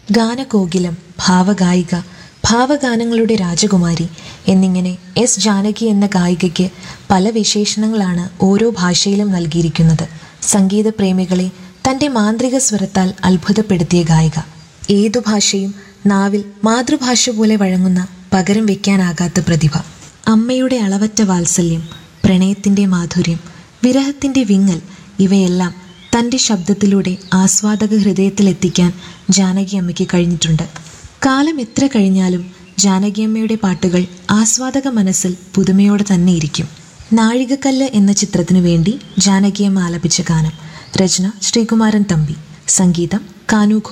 ഗാനകോകിലം ഭാവഗായിക ഭാവഗാനങ്ങളുടെ രാജകുമാരി എന്നിങ്ങനെ എസ് ജാനകി എന്ന ഗായികയ്ക്ക് പല വിശേഷണങ്ങളാണ് ഓരോ ഭാഷയിലും നൽകിയിരിക്കുന്നത് സംഗീത പ്രേമികളെ തൻ്റെ മാന്ത്രിക സ്വരത്താൽ അത്ഭുതപ്പെടുത്തിയ ഗായിക ഏതു ഭാഷയും നാവിൽ മാതൃഭാഷ പോലെ വഴങ്ങുന്ന പകരം വയ്ക്കാനാകാത്ത പ്രതിഭ അമ്മയുടെ അളവറ്റ വാത്സല്യം പ്രണയത്തിൻ്റെ മാധുര്യം വിരഹത്തിൻ്റെ വിങ്ങൽ ഇവയെല്ലാം തൻ്റെ ശബ്ദത്തിലൂടെ ആസ്വാദക ഹൃദയത്തിലെത്തിക്കാൻ ജാനകി അമ്മയ്ക്ക് കഴിഞ്ഞിട്ടുണ്ട് കാലം എത്ര കഴിഞ്ഞാലും ജാനകിയമ്മയുടെ പാട്ടുകൾ ആസ്വാദക മനസ്സിൽ പുതുമയോടെ തന്നെ ഇരിക്കും നാഴികക്കല്ല് എന്ന ചിത്രത്തിനു വേണ്ടി ജാനകിയമ്മ ആലപിച്ച ഗാനം രചന ശ്രീകുമാരൻ തമ്പി സംഗീതം കാനു